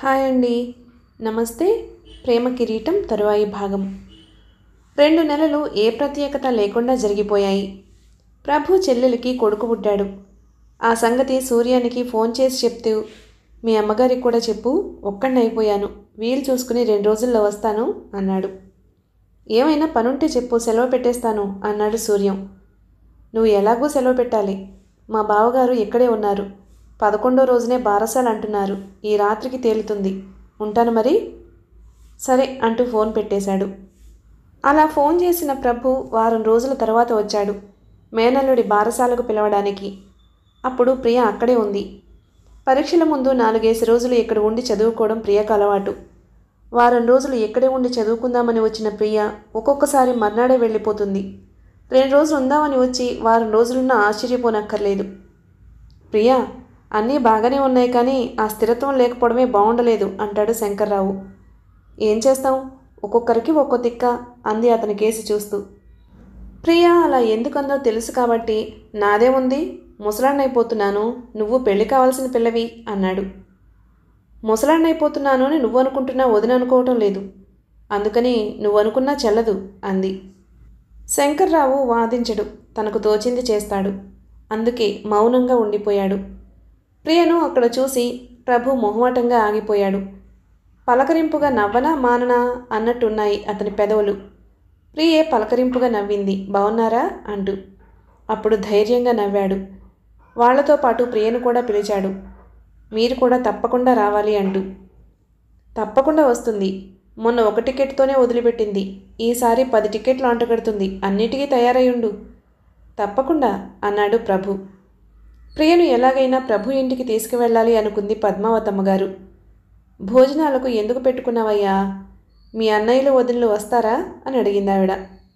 hi అండి నమస్తే ప్రేమ కిరీటం తరువాయి భాగం రెండు నెలలు ఏ ప్రత్యేకత లేకుండా జరిగిపోయాయి ప్రభు చెల్లెలికి కొడుకు పుట్టాడు ఆ సంగతి సూర్యానికి ఫోన్ చేసి చెప్తూ మీ అమ్మగారికి కూడా చెప్పు ఒక్కడిని అయిపోయాను వీలు చూసుకుని రెండు రోజుల్లో వస్తాను అన్నాడు ఏమైనా పనుంటే చెప్పు సెలవు పెట్టేస్తాను అన్నాడు సూర్యం నువ్వు ఎలాగూ సెలవు పెట్టాలి మా బావగారు ఇక్కడే ఉన్నారు పదకొండో రోజునే బారసాలు అంటున్నారు ఈ రాత్రికి తేలుతుంది ఉంటాను మరి సరే అంటూ ఫోన్ పెట్టేశాడు అలా ఫోన్ చేసిన ప్రభు వారం రోజుల తర్వాత వచ్చాడు మేనల్లుడి బారసాలకు పిలవడానికి అప్పుడు ప్రియ అక్కడే ఉంది పరీక్షల ముందు నాలుగేసి రోజులు ఇక్కడ ఉండి చదువుకోవడం ప్రియకు అలవాటు వారం రోజులు ఇక్కడే ఉండి చదువుకుందామని వచ్చిన ప్రియ ఒక్కొక్కసారి మర్నాడే వెళ్ళిపోతుంది రెండు రోజులు ఉందామని వచ్చి వారం రోజులున్నా ఆశ్చర్యపోనక్కర్లేదు ప్రియా అన్నీ బాగానే ఉన్నాయి కానీ ఆ స్థిరత్వం లేకపోవడమే బాగుండలేదు అంటాడు శంకర్రావు ఏం చేస్తాం ఒక్కొక్కరికి ఒక్కో తిక్క అంది అతని కేసి చూస్తూ ప్రియా అలా ఎందుకందో తెలుసు కాబట్టి నాదే ఉంది ముసలాన్నైపోతున్నాను నువ్వు పెళ్లి కావాల్సిన పిల్లవి అన్నాడు ముసలాన్నైపోతున్నాను అని నువ్వు అనుకుంటున్నా వదిన అనుకోవటం లేదు అందుకని నువ్వు అనుకున్నా చెల్లదు అంది శంకర్రావు వాదించడు తనకు తోచింది చేస్తాడు అందుకే మౌనంగా ఉండిపోయాడు ప్రియను అక్కడ చూసి ప్రభు మొహమాటంగా ఆగిపోయాడు పలకరింపుగా నవ్వనా మాననా అన్నట్టున్నాయి అతని పెదవులు ప్రియే పలకరింపుగా నవ్వింది బాగున్నారా అంటూ అప్పుడు ధైర్యంగా నవ్వాడు వాళ్లతో పాటు ప్రియను కూడా పిలిచాడు మీరు కూడా తప్పకుండా రావాలి అంటూ తప్పకుండా వస్తుంది మొన్న ఒక టికెట్తోనే వదిలిపెట్టింది ఈసారి పది టికెట్లు అంటగడుతుంది అన్నిటికీ తయారై ఉండు తప్పకుండా అన్నాడు ప్రభు ప్రియను ఎలాగైనా ప్రభు ఇంటికి తీసుకువెళ్ళాలి అనుకుంది పద్మావతమ్మ గారు భోజనాలకు ఎందుకు పెట్టుకున్నావయ్యా మీ అన్నయ్యలు వదినలు వస్తారా అని అడిగింది ఆవిడ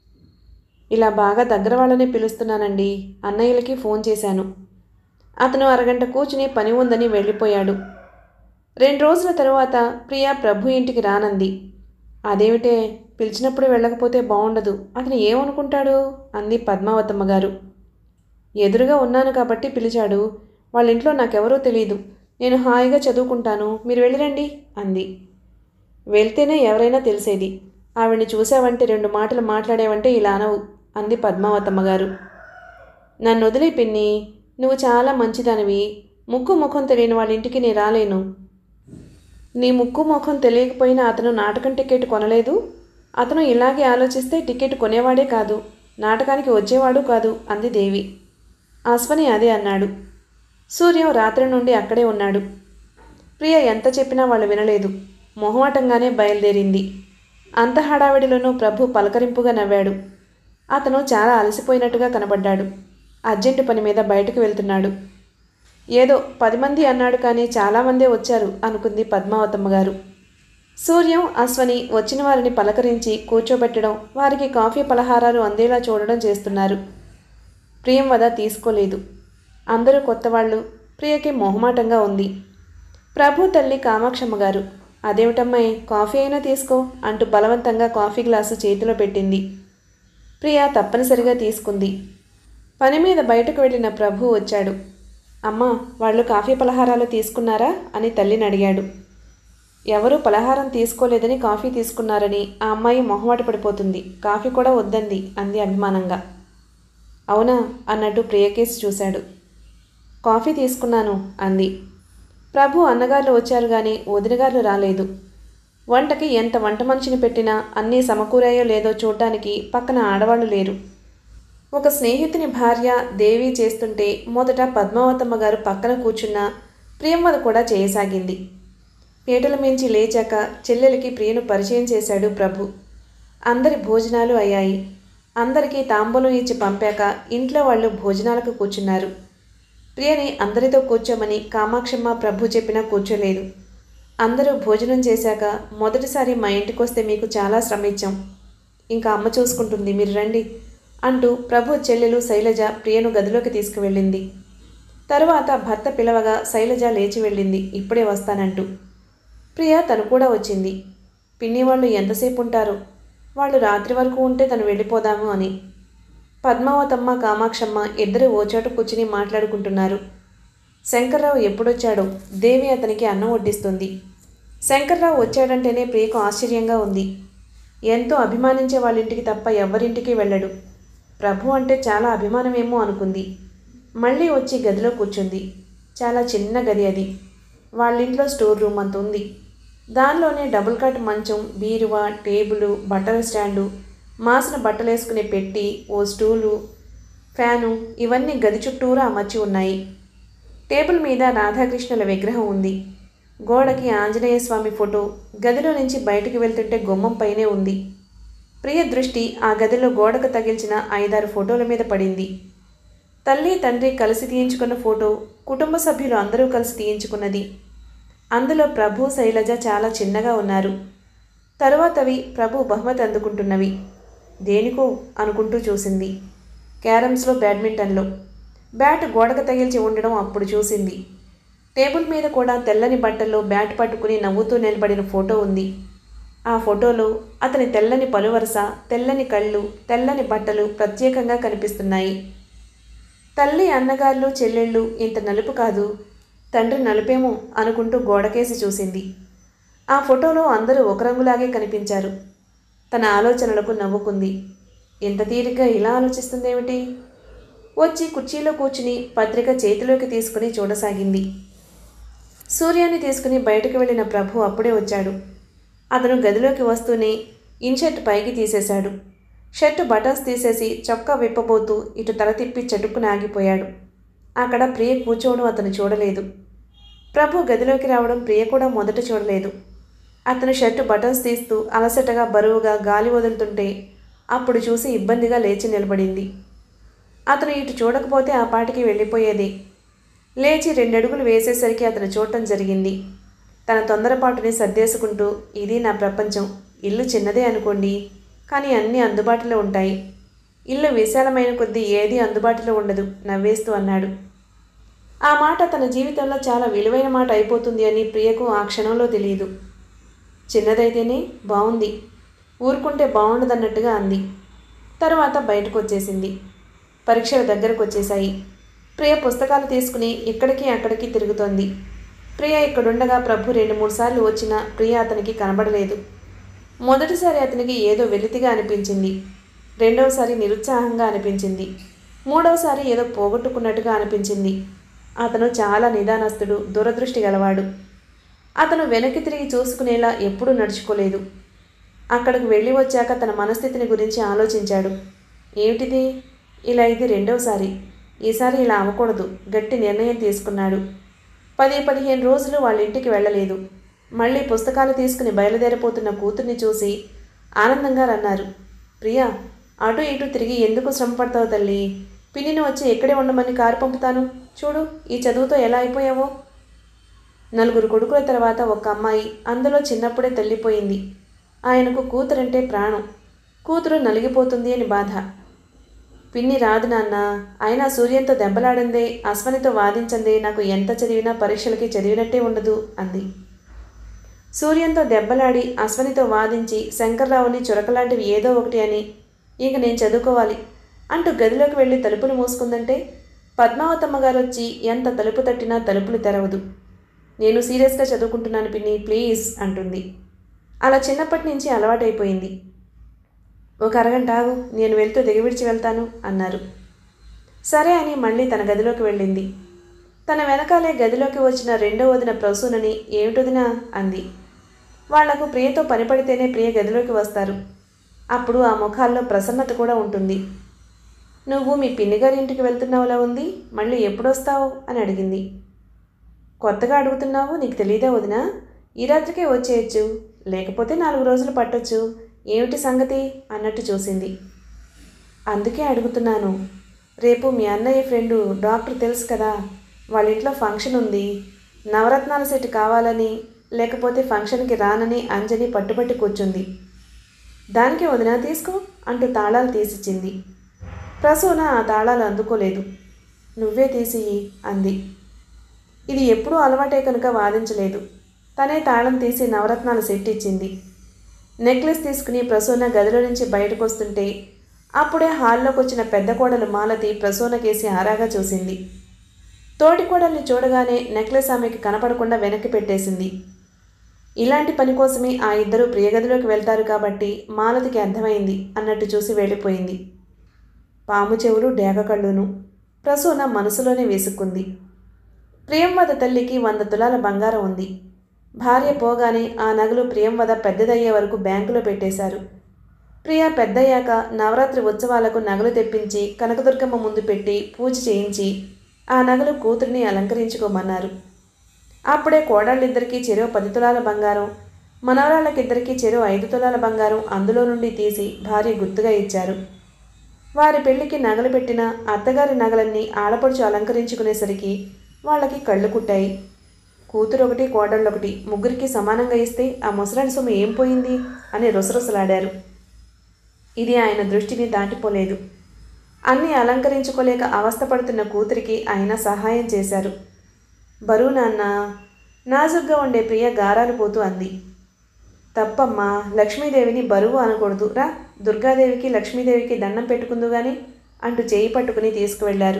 ఇలా బాగా దగ్గర వాళ్ళనే పిలుస్తున్నానండి అన్నయ్యలకి ఫోన్ చేశాను అతను అరగంట కూర్చుని పని ఉందని వెళ్ళిపోయాడు రెండు రోజుల తరువాత ప్రియా ప్రభు ఇంటికి రానంది అదేమిటే పిలిచినప్పుడు వెళ్ళకపోతే బాగుండదు అతను ఏమనుకుంటాడు అంది పద్మావతమ్మ గారు ఎదురుగా ఉన్నాను కాబట్టి పిలిచాడు వాళ్ళ ఇంట్లో నాకెవరూ తెలియదు నేను హాయిగా చదువుకుంటాను మీరు వెళ్ళిరండి అంది వెళ్తేనే ఎవరైనా తెలిసేది ఆవిడ్ని చూసావంటే రెండు మాటలు మాట్లాడేవంటే ఇలా అనవు అంది పద్మావతమ్మ గారు నన్ను వదిలే పిన్ని నువ్వు చాలా మంచిదానివి ముక్కు ముఖం తెలియని వాళ్ళ ఇంటికి నేను రాలేను నీ ముక్కు ముఖం తెలియకపోయినా అతను నాటకం టికెట్ కొనలేదు అతను ఇలాగే ఆలోచిస్తే టికెట్ కొనేవాడే కాదు నాటకానికి వచ్చేవాడు కాదు అంది దేవి అశ్వని అదే అన్నాడు సూర్యం రాత్రి నుండి అక్కడే ఉన్నాడు ప్రియ ఎంత చెప్పినా వాళ్ళు వినలేదు మొహమాటంగానే బయలుదేరింది అంత హడావిడిలోనూ ప్రభు పలకరింపుగా నవ్వాడు అతను చాలా అలసిపోయినట్టుగా కనబడ్డాడు అర్జెంటు పని మీద బయటకు వెళ్తున్నాడు ఏదో పది మంది అన్నాడు కానీ చాలామందే వచ్చారు అనుకుంది పద్మావతమ్మ గారు సూర్యం అశ్వని వచ్చిన వారిని పలకరించి కూర్చోబెట్టడం వారికి కాఫీ పలహారాలు అందేలా చూడడం చేస్తున్నారు ప్రియం వద తీసుకోలేదు అందరూ కొత్తవాళ్ళు ప్రియకి మొహమాటంగా ఉంది ప్రభు తల్లి కామాక్షమ్మ గారు అదేమిటమ్మాయి కాఫీ అయినా తీసుకో అంటూ బలవంతంగా కాఫీ గ్లాసు చేతిలో పెట్టింది ప్రియ తప్పనిసరిగా తీసుకుంది పని మీద బయటకు వెళ్ళిన ప్రభు వచ్చాడు అమ్మా వాళ్ళు కాఫీ పలహారాలు తీసుకున్నారా అని తల్లిని అడిగాడు ఎవరూ పలహారం తీసుకోలేదని కాఫీ తీసుకున్నారని ఆ అమ్మాయి మొహమాట పడిపోతుంది కాఫీ కూడా వద్దంది అంది అభిమానంగా అవునా అన్నట్టు ప్రియకేసి చూశాడు కాఫీ తీసుకున్నాను అంది ప్రభు అన్నగారు వచ్చారు కానీ వదినగారు రాలేదు వంటకి ఎంత వంట మనిషిని పెట్టినా అన్నీ సమకూరాయో లేదో చూడ్డానికి పక్కన ఆడవాళ్ళు లేరు ఒక స్నేహితుని భార్య దేవి చేస్తుంటే మొదట పద్మావతమ్మ గారు పక్కన కూర్చున్న ప్రియంవద కూడా చేయసాగింది పీటల మించి లేచాక చెల్లెలికి ప్రియను పరిచయం చేశాడు ప్రభు అందరి భోజనాలు అయ్యాయి అందరికీ తాంబూలం ఇచ్చి పంపాక ఇంట్లో వాళ్ళు భోజనాలకు కూర్చున్నారు ప్రియని అందరితో కూర్చోమని కామాక్షమ్మ ప్రభు చెప్పినా కూర్చోలేదు అందరూ భోజనం చేశాక మొదటిసారి మా ఇంటికి వస్తే మీకు చాలా శ్రమ ఇచ్చాం ఇంకా అమ్మ చూసుకుంటుంది మీరు రండి అంటూ ప్రభు చెల్లెలు శైలజ ప్రియను గదిలోకి తీసుకువెళ్ళింది తరువాత భర్త పిలవగా శైలజ లేచి వెళ్ళింది ఇప్పుడే వస్తానంటూ ప్రియ తను కూడా వచ్చింది పిన్ని వాళ్ళు ఎంతసేపు ఉంటారు వాళ్ళు రాత్రి వరకు ఉంటే తను వెళ్ళిపోదాము అని పద్మావతమ్మ కామాక్షమ్మ ఇద్దరు ఓ చోట కూర్చుని మాట్లాడుకుంటున్నారు శంకర్రావు ఎప్పుడొచ్చాడో దేవి అతనికి అన్నం వడ్డిస్తుంది శంకర్రావు వచ్చాడంటేనే ప్రియకు ఆశ్చర్యంగా ఉంది ఎంతో అభిమానించే వాళ్ళ ఇంటికి తప్ప ఎవరింటికి వెళ్ళడు ప్రభు అంటే చాలా అభిమానమేమో అనుకుంది మళ్ళీ వచ్చి గదిలో కూర్చుంది చాలా చిన్న గది అది వాళ్ళింట్లో స్టోర్ రూమ్ అంత ఉంది దానిలోనే డబుల్ కట్ మంచం బీరువా టేబుల్ బట్టల స్టాండు మాసిన బట్టలేసుకునే పెట్టి ఓ స్టూలు ఫ్యాను ఇవన్నీ గది చుట్టూరా అమర్చి ఉన్నాయి టేబుల్ మీద రాధాకృష్ణుల విగ్రహం ఉంది గోడకి ఆంజనేయ స్వామి ఫోటో గదిలో నుంచి బయటికి వెళ్తుంటే గుమ్మం పైనే ఉంది ప్రియ దృష్టి ఆ గదిలో గోడకు తగిల్చిన ఐదారు ఫోటోల మీద పడింది తల్లి తండ్రి కలిసి తీయించుకున్న ఫోటో కుటుంబ సభ్యులు అందరూ కలిసి తీయించుకున్నది అందులో ప్రభు శైలజ చాలా చిన్నగా ఉన్నారు తరువాతవి ప్రభు బహుమతి అందుకుంటున్నవి దేనికో అనుకుంటూ చూసింది క్యారమ్స్లో బ్యాడ్మింటన్లో బ్యాట్ గోడకు తగిల్చి ఉండడం అప్పుడు చూసింది టేబుల్ మీద కూడా తెల్లని బట్టల్లో బ్యాట్ పట్టుకుని నవ్వుతూ నిలబడిన ఫోటో ఉంది ఆ ఫోటోలో అతని తెల్లని పలువరస తెల్లని కళ్ళు తెల్లని బట్టలు ప్రత్యేకంగా కనిపిస్తున్నాయి తల్లి అన్నగారులు చెల్లెళ్ళు ఇంత నలుపు కాదు తండ్రి నలుపేమో అనుకుంటూ గోడకేసి చూసింది ఆ ఫోటోలో అందరూ ఒక రంగులాగే కనిపించారు తన ఆలోచనలకు నవ్వుకుంది ఇంత తీరిగ్గా ఇలా ఆలోచిస్తుందేమిటి వచ్చి కుర్చీలో కూర్చుని పత్రిక చేతిలోకి తీసుకుని చూడసాగింది సూర్యాన్ని తీసుకుని బయటకు వెళ్ళిన ప్రభు అప్పుడే వచ్చాడు అతను గదిలోకి వస్తూనే ఇన్షర్ట్ పైకి తీసేశాడు షర్టు బటన్స్ తీసేసి చొక్కా విప్పబోతూ ఇటు తల తిప్పి చటుక్కున ఆగిపోయాడు అక్కడ ప్రియ కూర్చోవడం అతను చూడలేదు ప్రభు గదిలోకి రావడం ప్రియ కూడా మొదట చూడలేదు అతను షర్టు బటన్స్ తీస్తూ అలసటగా బరువుగా గాలి వదులుతుంటే అప్పుడు చూసి ఇబ్బందిగా లేచి నిలబడింది అతను ఇటు చూడకపోతే ఆ పాటికి వెళ్ళిపోయేది లేచి రెండడుగులు వేసేసరికి అతను చూడటం జరిగింది తన తొందరపాటుని సర్దేసుకుంటూ ఇది నా ప్రపంచం ఇల్లు చిన్నదే అనుకోండి కానీ అన్నీ అందుబాటులో ఉంటాయి ఇల్లు విశాలమైన కొద్దీ ఏదీ అందుబాటులో ఉండదు నవ్వేస్తూ అన్నాడు ఆ మాట తన జీవితంలో చాలా విలువైన మాట అయిపోతుంది అని ప్రియకు ఆ క్షణంలో తెలియదు చిన్నదైతేనే బాగుంది ఊరుకుంటే బాగుండదన్నట్టుగా అంది తరువాత బయటకు వచ్చేసింది పరీక్షల దగ్గరకు వచ్చేశాయి ప్రియ పుస్తకాలు తీసుకుని ఇక్కడికి అక్కడికి తిరుగుతోంది ప్రియ ఇక్కడుండగా ప్రభు రెండు మూడు సార్లు వచ్చినా ప్రియ అతనికి కనబడలేదు మొదటిసారి అతనికి ఏదో వెలితిగా అనిపించింది రెండవసారి నిరుత్సాహంగా అనిపించింది మూడవసారి ఏదో పోగొట్టుకున్నట్టుగా అనిపించింది అతను చాలా నిదానస్తుడు దూరదృష్టి గలవాడు అతను వెనక్కి తిరిగి చూసుకునేలా ఎప్పుడూ నడుచుకోలేదు అక్కడికి వెళ్ళి వచ్చాక తన మనస్థితిని గురించి ఆలోచించాడు ఏమిటిది ఇలా ఇది రెండవసారి ఈసారి ఇలా అవ్వకూడదు గట్టి నిర్ణయం తీసుకున్నాడు పది పదిహేను రోజులు వాళ్ళ ఇంటికి వెళ్ళలేదు మళ్ళీ పుస్తకాలు తీసుకుని బయలుదేరిపోతున్న కూతుర్ని చూసి ఆనందంగా రన్నారు ప్రియా అటు ఇటు తిరిగి ఎందుకు శ్రమ పడతావు తల్లి పిన్నిని వచ్చి ఎక్కడే ఉండమని కారు పంపుతాను చూడు ఈ చదువుతో ఎలా అయిపోయావో నలుగురు కొడుకుల తర్వాత ఒక అమ్మాయి అందులో చిన్నప్పుడే తల్లిపోయింది ఆయనకు కూతురంటే ప్రాణం కూతురు నలిగిపోతుంది అని బాధ పిన్ని రాదు నాన్న అయినా సూర్యంతో దెబ్బలాడిందే అశ్వనితో వాదించందే నాకు ఎంత చదివినా పరీక్షలకి చదివినట్టే ఉండదు అంది సూర్యంతో దెబ్బలాడి అశ్వనితో వాదించి శంకర్రావుని చురకలాంటివి ఏదో ఒకటి అని ఇంక నేను చదువుకోవాలి అంటూ గదిలోకి వెళ్ళి తలుపులు మూసుకుందంటే పద్మావతమ్మ గారు వచ్చి ఎంత తలుపు తట్టినా తలుపులు తెరవదు నేను సీరియస్గా చదువుకుంటున్నాను పిన్ని ప్లీజ్ అంటుంది అలా చిన్నప్పటి నుంచి అలవాటైపోయింది ఒక అరగంట ఆగు నేను వెళ్తూ దిగవిడిచి వెళ్తాను అన్నారు సరే అని మళ్ళీ తన గదిలోకి వెళ్ళింది తన వెనకాలే గదిలోకి వచ్చిన రెండో వదిన ప్రసూనని ఏమిటొదినా అంది వాళ్లకు ప్రియతో పనిపడితేనే ప్రియ గదిలోకి వస్తారు అప్పుడు ఆ ముఖాల్లో ప్రసన్నత కూడా ఉంటుంది నువ్వు మీ పిన్నిగారి ఇంటికి వెళ్తున్నావులా ఉంది మళ్ళీ ఎప్పుడొస్తావు అని అడిగింది కొత్తగా అడుగుతున్నావు నీకు తెలియదా వదినా ఈ రాత్రికే వచ్చేయచ్చు లేకపోతే నాలుగు రోజులు పట్టొచ్చు ఏమిటి సంగతి అన్నట్టు చూసింది అందుకే అడుగుతున్నాను రేపు మీ అన్నయ్య ఫ్రెండు డాక్టర్ తెలుసు కదా వాళ్ళ ఇంట్లో ఫంక్షన్ ఉంది నవరత్నాల సెట్ కావాలని లేకపోతే ఫంక్షన్కి రానని అంజని పట్టుబట్టి కూర్చుంది దానికి వదిన తీసుకో అంటూ తాళాలు తీసిచ్చింది ప్రసూన ఆ తాళాలు అందుకోలేదు నువ్వే తీసి అంది ఇది ఎప్పుడూ అలవాటే కనుక వాదించలేదు తనే తాళం తీసి నవరత్నాల సెట్ ఇచ్చింది నెక్లెస్ తీసుకుని ప్రసూన గదిలో నుంచి బయటకు వస్తుంటే అప్పుడే హాల్లోకి వచ్చిన పెద్ద కోడలు మాలతి ప్రసూనకేసి ఆరాగా చూసింది తోటి కోడల్ని చూడగానే నెక్లెస్ ఆమెకి కనపడకుండా వెనక్కి పెట్టేసింది ఇలాంటి పని కోసమే ఆ ఇద్దరు ప్రియగదిలోకి వెళ్తారు కాబట్టి మాలతికి అర్థమైంది అన్నట్టు చూసి వెళ్ళిపోయింది పాము చెవులు డేగ కళ్ళును ప్రసూన మనసులోనే వేసుకుంది ప్రియంవద తల్లికి వంద తులాల బంగారం ఉంది భార్య పోగానే ఆ నగలు ప్రియంవద పెద్దదయ్యే వరకు బ్యాంకులో పెట్టేశారు ప్రియ పెద్దయ్యాక నవరాత్రి ఉత్సవాలకు నగలు తెప్పించి కనకదుర్గమ్మ ముందు పెట్టి పూజ చేయించి ఆ నగలు కూతురిని అలంకరించుకోమన్నారు అప్పుడే కోడళ్ళిద్దరికీ చెరువు పది తులాల బంగారం మనవరాళ్ళకిద్దరికీ చెరువు ఐదు తులాల బంగారం అందులో నుండి తీసి భార్య గుర్తుగా ఇచ్చారు వారి పెళ్లికి నగలు పెట్టిన అత్తగారి నగలన్నీ ఆడపడుచు అలంకరించుకునేసరికి వాళ్ళకి కళ్ళు కుట్టాయి కూతురు ఒకటి కోడళ్ళొకటి ముగ్గురికి సమానంగా ఇస్తే ఆ ముసలాడి సొమ్ము ఏం పోయింది అని రుసరుసలాడారు ఇది ఆయన దృష్టిని దాటిపోలేదు అన్నీ అలంకరించుకోలేక అవస్థపడుతున్న కూతురికి ఆయన సహాయం చేశారు బరువు నాన్న నాజుగ్గా ఉండే ప్రియ గారాలు పోతూ అంది తప్పమ్మా లక్ష్మీదేవిని బరువు అనకూడదు రా దుర్గాదేవికి లక్ష్మీదేవికి దండం పెట్టుకుందు గాని అంటూ చేయి పట్టుకుని తీసుకువెళ్లారు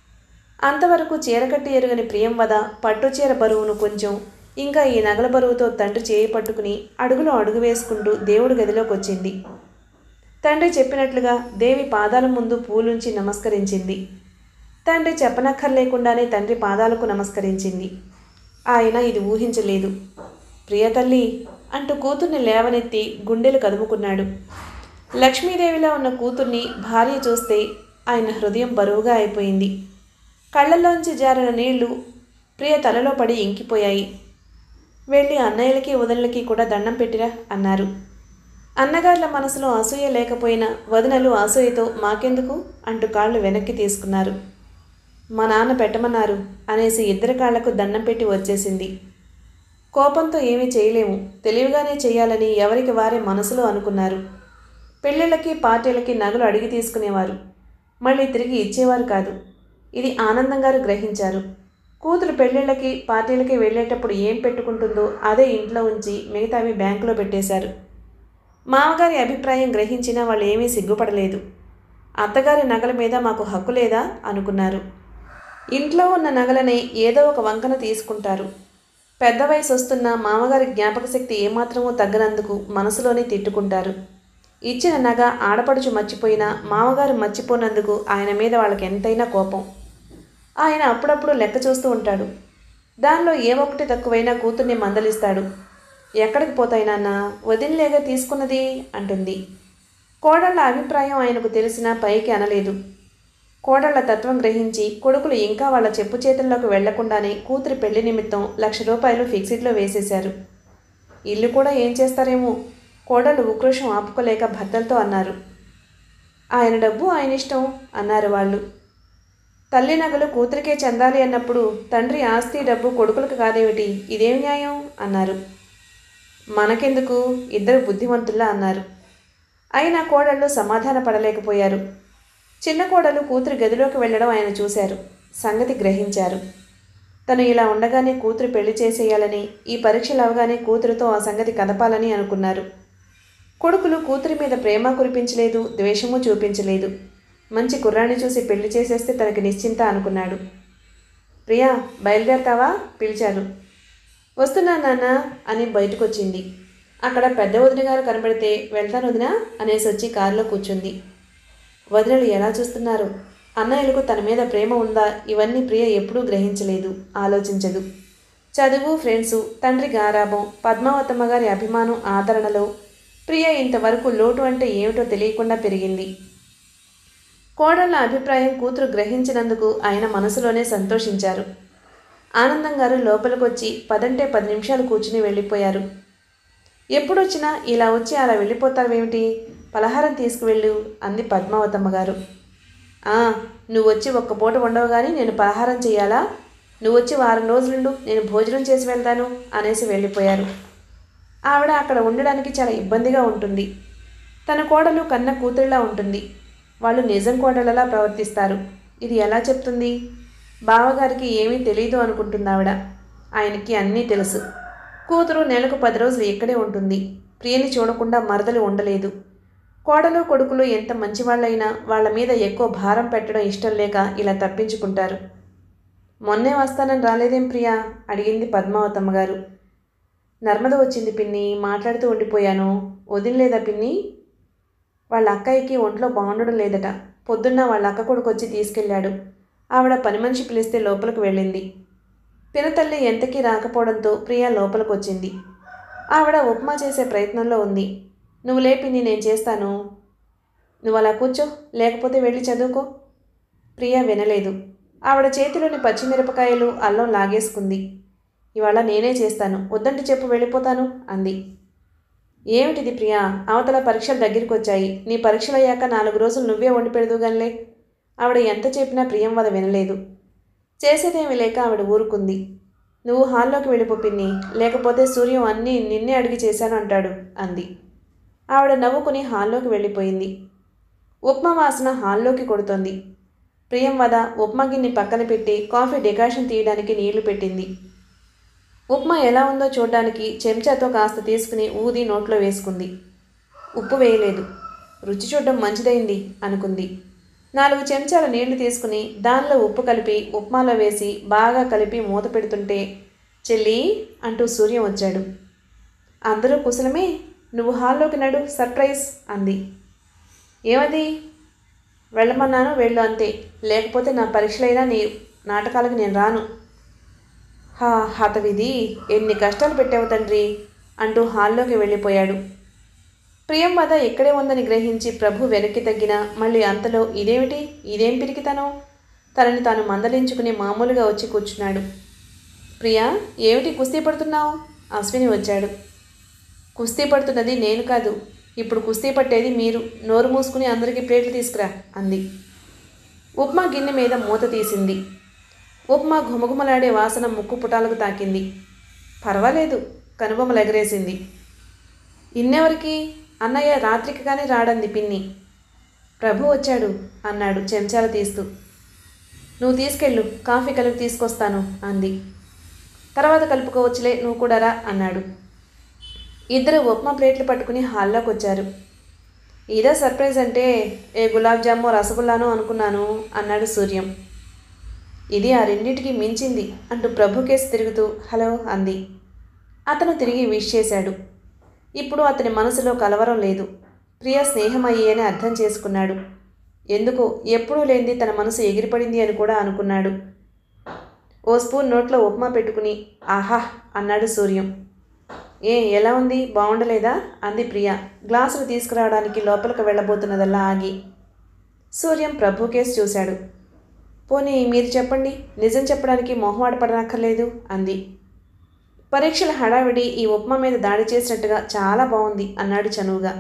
అంతవరకు చీరకట్టి ఎరుగని ప్రియం వద పట్టు చీర బరువును కొంచెం ఇంకా ఈ నగల బరువుతో తండ్రి చేయి పట్టుకుని అడుగులో అడుగు వేసుకుంటూ దేవుడి గదిలోకి వచ్చింది తండ్రి చెప్పినట్లుగా దేవి పాదాల ముందు పూలుంచి నమస్కరించింది తండ్రి చెప్పనక్కర్లేకుండానే తండ్రి పాదాలకు నమస్కరించింది ఆయన ఇది ఊహించలేదు ప్రియతల్లి అంటూ కూతుర్ని లేవనెత్తి గుండెలు కదుముకున్నాడు లక్ష్మీదేవిలా ఉన్న కూతుర్ని భార్య చూస్తే ఆయన హృదయం బరువుగా అయిపోయింది కళ్ళల్లోంచి జారిన నీళ్లు ప్రియ తలలో పడి ఇంకిపోయాయి వెళ్ళి అన్నయ్యలకి వదనలకి కూడా దండం పెట్టిరా అన్నారు అన్నగార్ల మనసులో అసూయ లేకపోయినా వదినలు అసూయతో మాకెందుకు అంటూ కాళ్ళు వెనక్కి తీసుకున్నారు మా నాన్న పెట్టమన్నారు అనేసి ఇద్దరి కాళ్లకు దండం పెట్టి వచ్చేసింది కోపంతో ఏమీ చేయలేము తెలివిగానే చేయాలని ఎవరికి వారే మనసులో అనుకున్నారు పెళ్ళిళ్ళకి పార్టీలకి నగలు అడిగి తీసుకునేవారు మళ్ళీ తిరిగి ఇచ్చేవారు కాదు ఇది ఆనందం గారు గ్రహించారు కూతురు పెళ్ళిళ్ళకి పార్టీలకి వెళ్ళేటప్పుడు ఏం పెట్టుకుంటుందో అదే ఇంట్లో ఉంచి మిగతావి బ్యాంకులో పెట్టేశారు మామగారి అభిప్రాయం గ్రహించినా వాళ్ళు ఏమీ సిగ్గుపడలేదు అత్తగారి నగల మీద మాకు హక్కు లేదా అనుకున్నారు ఇంట్లో ఉన్న నగలని ఏదో ఒక వంకన తీసుకుంటారు పెద్ద వయసు వస్తున్న మామగారి జ్ఞాపక శక్తి ఏమాత్రమూ తగ్గనందుకు మనసులోనే తిట్టుకుంటారు ఇచ్చిన నగ ఆడపడుచు మర్చిపోయినా మామగారు మర్చిపోనందుకు ఆయన మీద వాళ్ళకి ఎంతైనా కోపం ఆయన అప్పుడప్పుడు లెక్క చూస్తూ ఉంటాడు దానిలో ఏ ఒక్కటి తక్కువైనా కూతుర్ని మందలిస్తాడు ఎక్కడికి పోతాయి నాన్న వదినలేగా తీసుకున్నది అంటుంది కోడళ్ళ అభిప్రాయం ఆయనకు తెలిసినా పైకి అనలేదు కోడళ్ల తత్వం గ్రహించి కొడుకులు ఇంకా వాళ్ళ చెప్పు చేతుల్లోకి వెళ్లకుండానే కూతురి పెళ్లి నిమిత్తం లక్ష రూపాయలు ఫిక్సిడ్లో వేసేశారు ఇల్లు కూడా ఏం చేస్తారేమో కోడళ్ళు ఉక్రోషం ఆపుకోలేక భర్తలతో అన్నారు ఆయన డబ్బు ఆయన ఇష్టం అన్నారు వాళ్ళు తల్లి నగలు కూతురికే చెందాలి అన్నప్పుడు తండ్రి ఆస్తి డబ్బు కొడుకులకు కాదేమిటి ఇదేం న్యాయం అన్నారు మనకెందుకు ఇద్దరు బుద్ధిమంతుల్లా అన్నారు అయినా కోడళ్ళు సమాధాన పడలేకపోయారు చిన్న కోడలు కూతురు గదిలోకి వెళ్ళడం ఆయన చూశారు సంగతి గ్రహించారు తను ఇలా ఉండగానే కూతురు పెళ్లి చేసేయాలని ఈ పరీక్షలు అవగానే కూతురుతో ఆ సంగతి కదపాలని అనుకున్నారు కొడుకులు కూతురి మీద ప్రేమ కురిపించలేదు ద్వేషము చూపించలేదు మంచి కుర్రాన్ని చూసి పెళ్లి చేసేస్తే తనకి నిశ్చింత అనుకున్నాడు ప్రియా బయలుదేరతావా పిలిచారు వస్తున్నా నాన్న అని బయటకొచ్చింది అక్కడ పెద్ద వదిన గారు కనబడితే వెళ్తాను వదినా అనేసి వచ్చి కారులో కూర్చుంది వదినలు ఎలా చూస్తున్నారు అన్నయ్యలకు తన మీద ప్రేమ ఉందా ఇవన్నీ ప్రియ ఎప్పుడూ గ్రహించలేదు ఆలోచించదు చదువు ఫ్రెండ్సు తండ్రి గారాబం పద్మావతమ్మ గారి అభిమానం ఆదరణలో ప్రియ ఇంతవరకు లోటు అంటే ఏమిటో తెలియకుండా పెరిగింది కోడళ్ళ అభిప్రాయం కూతురు గ్రహించినందుకు ఆయన మనసులోనే సంతోషించారు ఆనందం గారు లోపలికొచ్చి పదంటే పది నిమిషాలు కూర్చుని వెళ్ళిపోయారు ఎప్పుడొచ్చినా ఇలా వచ్చి అలా వెళ్ళిపోతావేమిటి పలహారం తీసుకువెళ్ళు అంది పద్మావతమ్మ గారు "ఆ, నువ్వు వచ్చి ఒక్క పూట ఉండవు కానీ నేను పలహారం చేయాలా నువ్వు వచ్చి వారం రోజులుండు నేను భోజనం చేసి వెళ్తాను అనేసి వెళ్ళిపోయారు ఆవిడ అక్కడ ఉండడానికి చాలా ఇబ్బందిగా ఉంటుంది తన కోడలు కన్న కూతురిలా ఉంటుంది వాళ్ళు నిజం కోడలలా ప్రవర్తిస్తారు ఇది ఎలా చెప్తుంది బావగారికి ఏమీ తెలియదు అనుకుంటుంది ఆవిడ ఆయనకి అన్నీ తెలుసు కూతురు నెలకు పది రోజులు ఇక్కడే ఉంటుంది ప్రియని చూడకుండా మరదలు ఉండలేదు కోడలు కొడుకులు ఎంత మంచివాళ్ళైనా వాళ్ళ మీద ఎక్కువ భారం పెట్టడం ఇష్టం లేక ఇలా తప్పించుకుంటారు మొన్నే వస్తానని రాలేదేం ప్రియా అడిగింది పద్మావతమ్మ గారు నర్మద వచ్చింది పిన్ని మాట్లాడుతూ ఉండిపోయాను వదినలేదా పిన్ని వాళ్ళ అక్కయ్యకి ఒంట్లో బాగుండడం లేదట పొద్దున్న వాళ్ళ అక్క కొడుకు వచ్చి తీసుకెళ్ళాడు ఆవిడ పని మనిషి పిలిస్తే లోపలికి వెళ్ళింది పినతల్లి ఎంతకీ రాకపోవడంతో ప్రియ లోపలికి వచ్చింది ఆవిడ ఉప్మా చేసే ప్రయత్నంలో ఉంది నువ్వు లేపింది నేను చేస్తాను నువ్వు అలా కూర్చో లేకపోతే వెళ్ళి చదువుకో ప్రియ వినలేదు ఆవిడ చేతిలోని పచ్చిమిరపకాయలు అల్లం లాగేసుకుంది ఇవాళ నేనే చేస్తాను వద్దంటే చెప్పు వెళ్ళిపోతాను అంది ఏమిటిది ప్రియా అవతల పరీక్షలు దగ్గరికి వచ్చాయి నీ పరీక్షలు అయ్యాక నాలుగు రోజులు నువ్వే వండి పెడదుగానిలే ఆవిడ ఎంత చెప్పినా ప్రియం వద వినలేదు చేసేదేమీ లేక ఆవిడ ఊరుకుంది నువ్వు హాల్లోకి వెళ్ళిపో పిన్ని లేకపోతే సూర్యం అన్నీ నిన్నే అడిగి చేశాను అంటాడు అంది ఆవిడ నవ్వుకుని హాల్లోకి వెళ్ళిపోయింది ఉప్మా వాసన హాల్లోకి కొడుతోంది ప్రియం వద ఉప్మా గిన్నె పక్కన పెట్టి కాఫీ డెకాషన్ తీయడానికి నీళ్లు పెట్టింది ఉప్మా ఎలా ఉందో చూడ్డానికి చెంచాతో కాస్త తీసుకుని ఊది నోట్లో వేసుకుంది ఉప్పు వేయలేదు రుచి చూడడం మంచిదైంది అనుకుంది నాలుగు చెంచాల నీళ్లు తీసుకుని దానిలో ఉప్పు కలిపి ఉప్మాలో వేసి బాగా కలిపి మూత పెడుతుంటే చెల్లి అంటూ సూర్యం వచ్చాడు అందరూ కుశలమే నువ్వు హాల్లోకి నడు సర్ప్రైజ్ అంది ఏమది వెళ్ళమన్నాను వెళ్ళు అంతే లేకపోతే నా పరీక్షలైనా నీ నాటకాలకు నేను రాను హా హతవిధి ఎన్ని కష్టాలు పెట్టావు తండ్రి అంటూ హాల్లోకి వెళ్ళిపోయాడు ప్రియం వద ఇక్కడే ఉందని గ్రహించి ప్రభు వెనక్కి తగ్గిన మళ్ళీ అంతలో ఇదేమిటి ఇదేం పిరికితనం తనని తాను మందలించుకుని మామూలుగా వచ్చి కూర్చున్నాడు ప్రియా ఏమిటి కుస్తీ పడుతున్నావు అశ్విని వచ్చాడు కుస్తీ పడుతున్నది నేను కాదు ఇప్పుడు కుస్తీ పట్టేది మీరు నోరు మూసుకుని అందరికీ ప్లేట్లు తీసుకురా అంది ఉప్మా గిన్నె మీద మూత తీసింది ఉప్మా ఘుమఘుమలాడే వాసన ముక్కు పుటాలకు తాకింది పర్వాలేదు కనుబొమ్మలు ఎగరేసింది ఇన్నెవరికి అన్నయ్య రాత్రికి కానీ రాడంది పిన్ని ప్రభు వచ్చాడు అన్నాడు చెంచాలు తీస్తూ నువ్వు తీసుకెళ్ళు కాఫీ కలిపి తీసుకొస్తాను అంది తర్వాత కలుపుకోవచ్చులే నువ్వు కూడా రా అన్నాడు ఇద్దరు ఉప్మా ప్లేట్లు పట్టుకుని హాల్లోకి వచ్చారు ఇదే సర్ప్రైజ్ అంటే ఏ గులాబ్ జాము రసగుల్లానో అనుకున్నాను అన్నాడు సూర్యం ఇది ఆ రెండింటికి మించింది అంటూ ప్రభు కేసు తిరుగుతూ హలో అంది అతను తిరిగి విష్ చేశాడు ఇప్పుడు అతని మనసులో కలవరం లేదు ప్రియ స్నేహమయ్యి అని అర్థం చేసుకున్నాడు ఎందుకో ఎప్పుడూ లేనిది తన మనసు ఎగిరిపడింది అని కూడా అనుకున్నాడు ఓ స్పూన్ నోట్లో ఉప్మా పెట్టుకుని ఆహా అన్నాడు సూర్యం ఏ ఎలా ఉంది బాగుండలేదా అంది ప్రియ గ్లాసులు తీసుకురావడానికి లోపలికి వెళ్ళబోతున్నదల్లా ఆగి సూర్యం ప్రభు కేసు చూశాడు పోనీ మీరు చెప్పండి నిజం చెప్పడానికి మొహమాట పడనక్కర్లేదు అంది పరీక్షల హడావిడి ఈ ఉప్మా మీద దాడి చేసినట్టుగా చాలా బాగుంది అన్నాడు చనువుగా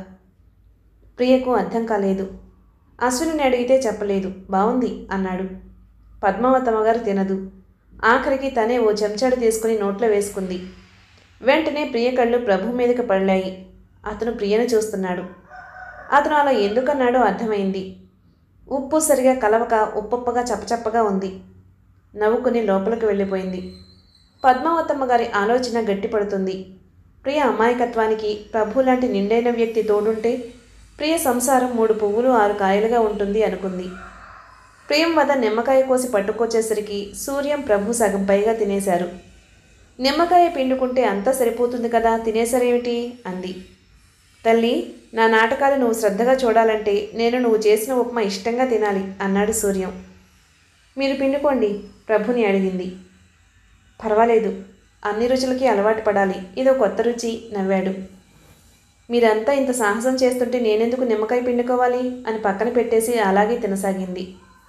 ప్రియకు అర్థం కాలేదు అశ్విని అడిగితే చెప్పలేదు బాగుంది అన్నాడు పద్మావతమ్మ గారు తినదు ఆఖరికి తనే ఓ చెంచాడు తీసుకుని నోట్లో వేసుకుంది వెంటనే ప్రియ కళ్ళు ప్రభు మీదకి పడలాయి అతను ప్రియను చూస్తున్నాడు అతను అలా ఎందుకన్నాడో అర్థమైంది ఉప్పు సరిగా కలవక ఉప్పప్పగా చప్పచప్పగా ఉంది నవ్వుకుని లోపలికి వెళ్ళిపోయింది పద్మావతమ్మ గారి ఆలోచన గట్టిపడుతుంది ప్రియ అమాయకత్వానికి ప్రభు లాంటి నిండైన వ్యక్తి తోడుంటే ప్రియ సంసారం మూడు పువ్వులు ఆరు కాయలుగా ఉంటుంది అనుకుంది ప్రియం వద్ద నిమ్మకాయ కోసి పట్టుకొచ్చేసరికి సూర్యం ప్రభు సగం పైగా తినేశారు నిమ్మకాయ పిండుకుంటే అంతా సరిపోతుంది కదా తినేసరేమిటి అంది తల్లి నా నాటకాలు నువ్వు శ్రద్ధగా చూడాలంటే నేను నువ్వు చేసిన ఉప్మా ఇష్టంగా తినాలి అన్నాడు సూర్యం మీరు పిండుకోండి ప్రభుని అడిగింది పర్వాలేదు అన్ని రుచులకి అలవాటు పడాలి ఇదో కొత్త రుచి నవ్వాడు మీరంతా ఇంత సాహసం చేస్తుంటే నేనెందుకు నిమ్మకాయ పిండుకోవాలి అని పక్కన పెట్టేసి అలాగే తినసాగింది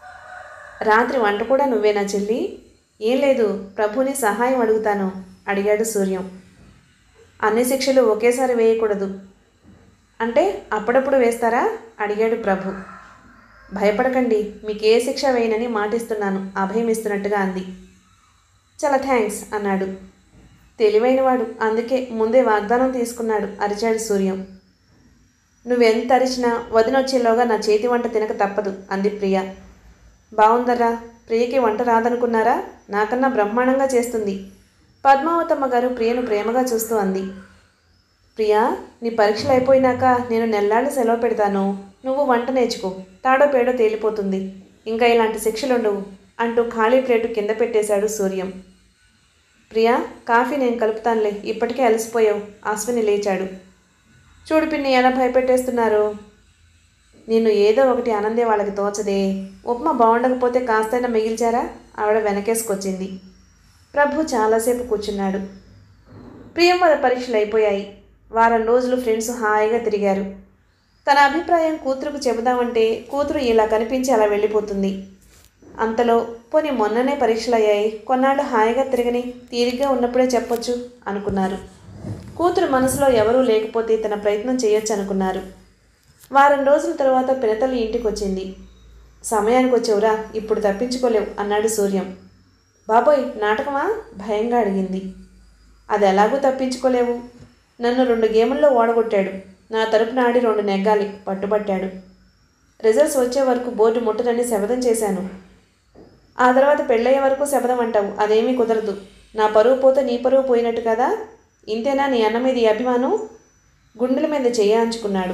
రాత్రి వంట కూడా నువ్వేనా చెల్లి ఏం లేదు ప్రభుని సహాయం అడుగుతాను అడిగాడు సూర్యం అన్ని శిక్షలు ఒకేసారి వేయకూడదు అంటే అప్పుడప్పుడు వేస్తారా అడిగాడు ప్రభు భయపడకండి మీకు ఏ శిక్ష వేయనని మాటిస్తున్నాను అభయం ఇస్తున్నట్టుగా అంది చాలా థ్యాంక్స్ అన్నాడు తెలివైనవాడు అందుకే ముందే వాగ్దానం తీసుకున్నాడు అరిచాడు సూర్యం నువ్వెంత అరిచినా వదినొచ్చేలోగా నా చేతి వంట తినక తప్పదు అంది ప్రియ బాగుందరా ప్రియకి వంట రాదనుకున్నారా నాకన్నా బ్రహ్మాండంగా చేస్తుంది పద్మావతమ్మ గారు ప్రియను ప్రేమగా చూస్తూ అంది ప్రియా నీ పరీక్షలు అయిపోయినాక నేను నెల్లాళ్ళు సెలవు పెడతాను నువ్వు వంట నేర్చుకో తాడో పేడో తేలిపోతుంది ఇంకా ఇలాంటి శిక్షలుండవు అంటూ ఖాళీ ప్లేటు కింద పెట్టేశాడు సూర్యం ప్రియా కాఫీ నేను కలుపుతానులే ఇప్పటికే అలసిపోయావు అశ్విని లేచాడు చూడు పిన్ని ఎలా భయపెట్టేస్తున్నారు నిన్ను ఏదో ఒకటి ఆనందే వాళ్ళకి తోచదే ఉప్మా బాగుండకపోతే కాస్తైనా మిగిల్చారా ఆవిడ వెనకేసుకొచ్చింది ప్రభు చాలాసేపు కూర్చున్నాడు ప్రియంవద పరీక్షలు అయిపోయాయి వారం రోజులు ఫ్రెండ్స్ హాయిగా తిరిగారు తన అభిప్రాయం కూతురుకు చెబుదామంటే కూతురు ఇలా కనిపించి అలా వెళ్ళిపోతుంది అంతలో పోనీ మొన్ననే పరీక్షలు అయ్యాయి కొన్నాళ్ళు హాయిగా తిరగని తీరిగ్గా ఉన్నప్పుడే చెప్పొచ్చు అనుకున్నారు కూతురు మనసులో ఎవరూ లేకపోతే తన ప్రయత్నం చేయొచ్చు అనుకున్నారు వారం రోజుల తర్వాత పినతల్లి ఇంటికి వచ్చింది సమయానికి వచ్చేవురా ఇప్పుడు తప్పించుకోలేవు అన్నాడు సూర్యం బాబోయ్ నాటకమా భయంగా అడిగింది అది ఎలాగూ తప్పించుకోలేవు నన్ను రెండు గేముల్లో ఓడగొట్టాడు నా తరపున ఆడి రెండు నెగ్గాలి పట్టుబట్టాడు రిజల్ట్స్ వచ్చే వరకు బోర్డు ముట్టనని శపథం చేశాను ఆ తర్వాత పెళ్ళయ్యే వరకు శపథం అంటావు అదేమీ కుదరదు నా పరువు పోతే నీ పరువు పోయినట్టు కదా ఇంతేనా నీ అన్న మీద ఈ అభిమానం గుండెల మీద చేయాంచుకున్నాడు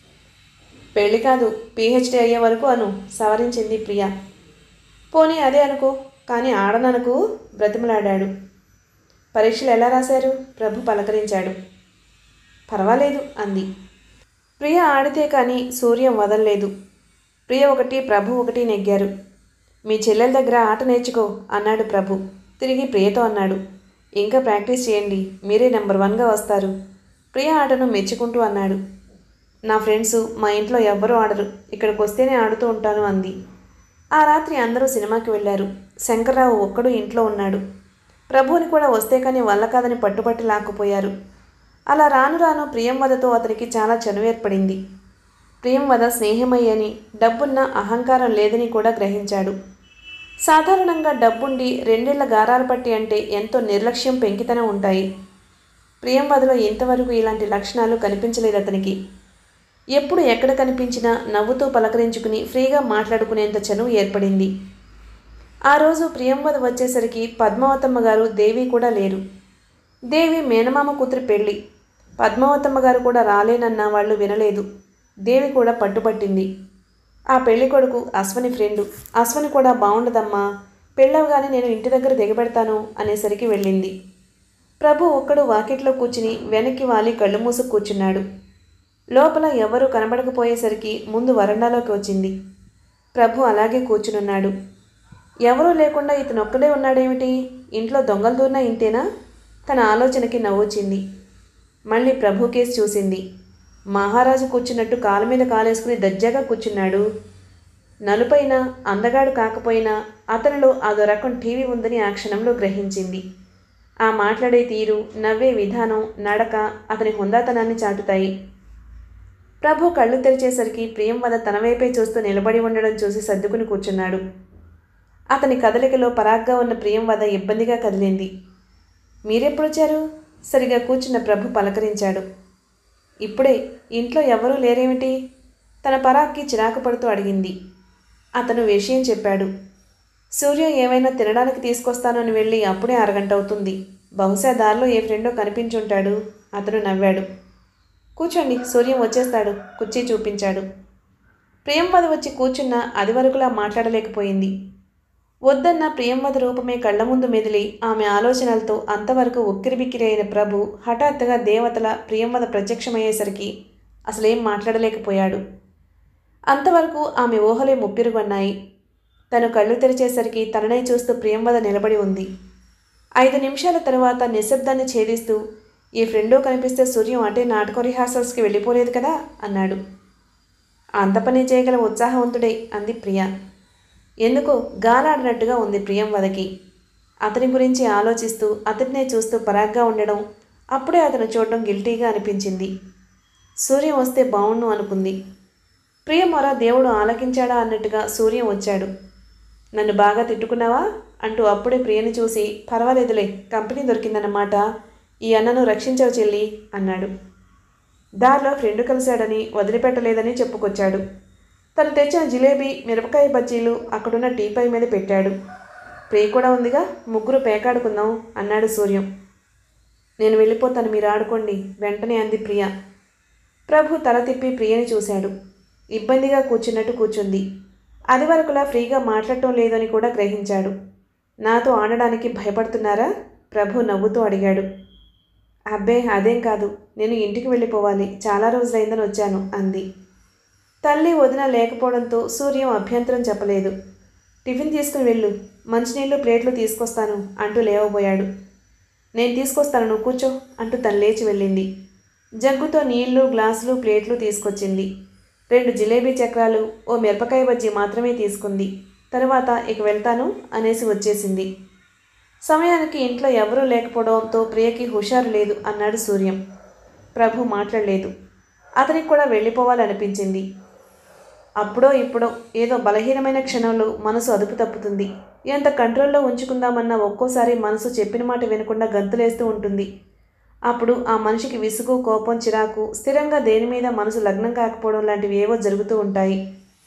పెళ్ళి కాదు పీహెచ్డీ అయ్యే వరకు అను సవరించింది ప్రియ పోనీ అదే అనుకో కానీ ఆడననుకు బ్రతిమలాడాడు పరీక్షలు ఎలా రాశారు ప్రభు పలకరించాడు పర్వాలేదు అంది ప్రియ ఆడితే కానీ సూర్యం వదలలేదు ప్రియ ఒకటి ప్రభు ఒకటి నెగ్గారు మీ చెల్లెల దగ్గర ఆట నేర్చుకో అన్నాడు ప్రభు తిరిగి ప్రియతో అన్నాడు ఇంకా ప్రాక్టీస్ చేయండి మీరే నెంబర్ వన్గా వస్తారు ప్రియ ఆటను మెచ్చుకుంటూ అన్నాడు నా ఫ్రెండ్స్ మా ఇంట్లో ఎవ్వరూ ఆడరు ఇక్కడికి వస్తేనే ఆడుతూ ఉంటాను అంది ఆ రాత్రి అందరూ సినిమాకి వెళ్ళారు శంకర్రావు ఒక్కడు ఇంట్లో ఉన్నాడు ప్రభువుని కూడా వస్తే కానీ వల్ల కాదని పట్టుబట్టి లాక్కుపోయారు అలా రాను రాను ప్రియంవదతో అతనికి చాలా చనువు ఏర్పడింది ప్రియంవద స్నేహమయ్యని డబ్బున్న అహంకారం లేదని కూడా గ్రహించాడు సాధారణంగా డబ్బుండి రెండేళ్ల గారాలు పట్టి అంటే ఎంతో నిర్లక్ష్యం పెంకితనం ఉంటాయి ప్రియంవదలో ఇంతవరకు ఇలాంటి లక్షణాలు కనిపించలేదు అతనికి ఎప్పుడు ఎక్కడ కనిపించినా నవ్వుతూ పలకరించుకుని ఫ్రీగా మాట్లాడుకునేంత చనువు ఏర్పడింది ఆ రోజు ప్రియంవద వచ్చేసరికి పద్మావతమ్మ గారు దేవి కూడా లేరు దేవి మేనమామ కూతురు పెళ్ళి పద్మావతమ్మ గారు కూడా రాలేనన్న వాళ్ళు వినలేదు దేవి కూడా పట్టుబట్టింది ఆ పెళ్లి కొడుకు అశ్వని ఫ్రెండు అశ్వని కూడా బాగుండదమ్మా పెళ్ళవగానే నేను ఇంటి దగ్గర దిగబెడతాను అనేసరికి వెళ్ళింది ప్రభు ఒక్కడు వాకిట్లో కూర్చుని వెనక్కి వాలి కళ్ళు మూసుకు కూర్చున్నాడు లోపల ఎవరూ కనబడకపోయేసరికి ముందు వరండాలోకి వచ్చింది ప్రభు అలాగే కూర్చునున్నాడు ఎవరూ లేకుండా ఇతను ఒక్కడే ఉన్నాడేమిటి ఇంట్లో దొంగలు దూరినా ఇంతేనా తన ఆలోచనకి నవ్వొచ్చింది మళ్ళీ ప్రభు కేసు చూసింది మహారాజు కూర్చున్నట్టు కాలు మీద కాలేసుకుని దజ్జాగా కూర్చున్నాడు నలుపైన అందగాడు కాకపోయినా అతనిలో అదో రకం టీవీ ఉందని ఆ క్షణంలో గ్రహించింది ఆ మాట్లాడే తీరు నవ్వే విధానం నడక అతని హుందాతనాన్ని చాటుతాయి ప్రభు కళ్ళు తెరిచేసరికి ప్రియం వద తన వైపే చూస్తూ నిలబడి ఉండడం చూసి సర్దుకుని కూర్చున్నాడు అతని కదలికలో పరాగ్గా ఉన్న ప్రియం వద ఇబ్బందిగా కదిలింది మీరెప్పుడొచ్చారు సరిగా కూర్చున్న ప్రభు పలకరించాడు ఇప్పుడే ఇంట్లో ఎవరూ లేరేమిటి తన పరాక్కి చిరాకు పడుతూ అడిగింది అతను విషయం చెప్పాడు సూర్య ఏమైనా తినడానికి తీసుకొస్తానని వెళ్ళి అప్పుడే అరగంట అవుతుంది బహుశా దారిలో ఏ ఫ్రెండో కనిపించుంటాడు అతను నవ్వాడు కూర్చోండి సూర్యం వచ్చేస్తాడు కుర్చీ చూపించాడు ప్రియంవద వచ్చి కూర్చున్న అది వరకులా మాట్లాడలేకపోయింది వద్దన్న ప్రియంవద రూపమే కళ్ళ ముందు మెదిలి ఆమె ఆలోచనలతో అంతవరకు ఉక్కిరిబిక్కిరి అయిన ప్రభు హఠాత్తుగా దేవతల ప్రియంవద ప్రత్యక్షమయ్యేసరికి అసలేం మాట్లాడలేకపోయాడు అంతవరకు ఆమె ఊహలే ముప్పిరుగొన్నాయి తను కళ్ళు తెరిచేసరికి తననే చూస్తూ ప్రియంవద నిలబడి ఉంది ఐదు నిమిషాల తరువాత నిశ్శబ్దాన్ని ఛేదిస్తూ ఈ ఫ్రెండో కనిపిస్తే సూర్యం అంటే నాటక రిహార్సల్స్కి వెళ్ళిపోలేదు కదా అన్నాడు అంత పని చేయగల ఉత్సాహవంతుడే అంది ప్రియ ఎందుకో గాలాడినట్టుగా ఉంది ప్రియం వదకి అతని గురించి ఆలోచిస్తూ అతడినే చూస్తూ పరాగ్గా ఉండడం అప్పుడే అతను చూడడం గిల్టీగా అనిపించింది సూర్యం వస్తే బావుణ్ణు అనుకుంది ప్రియ మొర దేవుడు ఆలకించాడా అన్నట్టుగా సూర్యం వచ్చాడు నన్ను బాగా తిట్టుకున్నావా అంటూ అప్పుడే ప్రియని చూసి పర్వాలేదులే కంపెనీ దొరికిందన్నమాట ఈ అన్నను రక్షించవు చెల్లి అన్నాడు దారిలో ఫ్రెండ్ కలిశాడని వదిలిపెట్టలేదని చెప్పుకొచ్చాడు తను తెచ్చిన జిలేబీ మిరపకాయ బజ్జీలు అక్కడున్న టీపై మీద పెట్టాడు ప్రియ కూడా ఉందిగా ముగ్గురు పేకాడుకుందాం అన్నాడు సూర్యం నేను వెళ్ళిపోతాను మీరు ఆడుకోండి వెంటనే అంది ప్రియ ప్రభు తల తిప్పి ప్రియని చూశాడు ఇబ్బందిగా కూర్చున్నట్టు కూర్చుంది అది వరకులా ఫ్రీగా మాట్లాడటం లేదని కూడా గ్రహించాడు నాతో ఆడడానికి భయపడుతున్నారా ప్రభు నవ్వుతూ అడిగాడు అబ్బే అదేం కాదు నేను ఇంటికి వెళ్ళిపోవాలి చాలా రోజులైందని వచ్చాను అంది తల్లి వదిన లేకపోవడంతో సూర్యం అభ్యంతరం చెప్పలేదు టిఫిన్ తీసుకుని వెళ్ళు మంచినీళ్ళు ప్లేట్లు తీసుకొస్తాను అంటూ లేవబోయాడు నేను తీసుకొస్తాను నువ్వు కూర్చో అంటూ తను లేచి వెళ్ళింది జగ్గుతో నీళ్లు గ్లాసులు ప్లేట్లు తీసుకొచ్చింది రెండు జిలేబీ చక్రాలు ఓ మిరపకాయ బజ్జీ మాత్రమే తీసుకుంది తరువాత ఇక వెళ్తాను అనేసి వచ్చేసింది సమయానికి ఇంట్లో ఎవరూ లేకపోవడంతో ప్రియకి హుషారు లేదు అన్నాడు సూర్యం ప్రభు మాట్లాడలేదు అతనికి కూడా వెళ్ళిపోవాలనిపించింది అప్పుడో ఇప్పుడో ఏదో బలహీనమైన క్షణంలో మనసు అదుపు తప్పుతుంది ఎంత కంట్రోల్లో ఉంచుకుందామన్నా ఒక్కోసారి మనసు చెప్పిన మాట వినకుండా గంతులేస్తూ ఉంటుంది అప్పుడు ఆ మనిషికి విసుగు కోపం చిరాకు స్థిరంగా దేని మీద మనసు లగ్నం కాకపోవడం లాంటివి ఏవో జరుగుతూ ఉంటాయి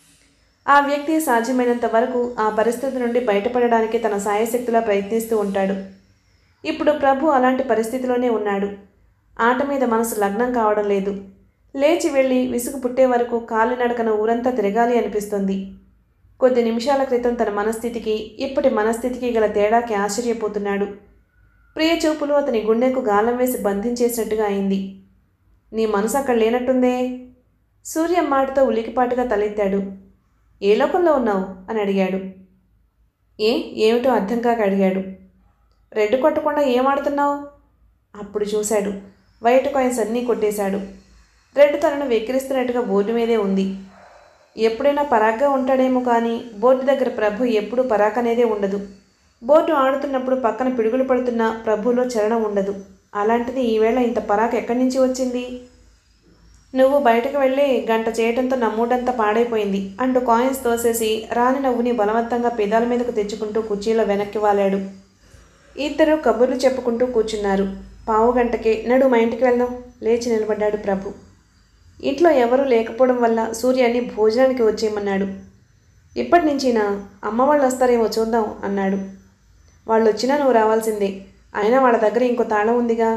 ఆ వ్యక్తి సాధ్యమైనంత వరకు ఆ పరిస్థితి నుండి బయటపడడానికి తన సాయశక్తిలా ప్రయత్నిస్తూ ఉంటాడు ఇప్పుడు ప్రభు అలాంటి పరిస్థితిలోనే ఉన్నాడు ఆట మీద మనసు లగ్నం కావడం లేదు లేచి వెళ్ళి విసుగు పుట్టే వరకు కాలినడకన ఊరంతా తిరగాలి అనిపిస్తుంది కొద్ది నిమిషాల క్రితం తన మనస్థితికి ఇప్పటి మనస్థితికి గల తేడాకి ఆశ్చర్యపోతున్నాడు ప్రియ చూపులు అతని గుండెకు గాలం వేసి బంధించేసినట్టుగా అయింది నీ మనసు అక్కడ లేనట్టుందే సూర్య మాటతో ఉలికిపాటుగా తలెత్తాడు ఏ లోకంలో ఉన్నావు అని అడిగాడు ఏ ఏమిటో అర్థం కాక అడిగాడు రెడ్ కొట్టకుండా ఏం ఆడుతున్నావు అప్పుడు చూశాడు వైట్ కాయిన్స్ అన్నీ కొట్టేశాడు రెడ్ తనను వెక్కిరిస్తున్నట్టుగా బోర్డు మీదే ఉంది ఎప్పుడైనా పరాగ్గా ఉంటాడేమో కానీ బోర్డు దగ్గర ప్రభు ఎప్పుడూ పరాక్ అనేదే ఉండదు బోర్డు ఆడుతున్నప్పుడు పక్కన పిడుగులు పడుతున్న ప్రభులో చలనం ఉండదు అలాంటిది ఈవేళ ఇంత పరాక్ ఎక్కడి నుంచి వచ్చింది నువ్వు బయటకు వెళ్ళి గంట చేయటంతో నా మూడంతా పాడైపోయింది అంటూ కాయిన్స్ తోసేసి రాని నవ్వుని బలవంతంగా పెదాల మీదకు తెచ్చుకుంటూ కుర్చీలో వెనక్కి వాలాడు ఇద్దరు కబుర్లు చెప్పుకుంటూ కూర్చున్నారు పావు గంటకే నడు మా ఇంటికి వెళ్దాం లేచి నిలబడ్డాడు ప్రభు ఇంట్లో ఎవరూ లేకపోవడం వల్ల సూర్యాన్ని భోజనానికి వచ్చేయమన్నాడు ఇప్పటి నుంచి నా అమ్మ వాళ్ళు వస్తారేమో చూద్దాం అన్నాడు వాళ్ళు వచ్చినా నువ్వు రావాల్సిందే అయినా వాళ్ళ దగ్గర ఇంకో తాళం ఉందిగా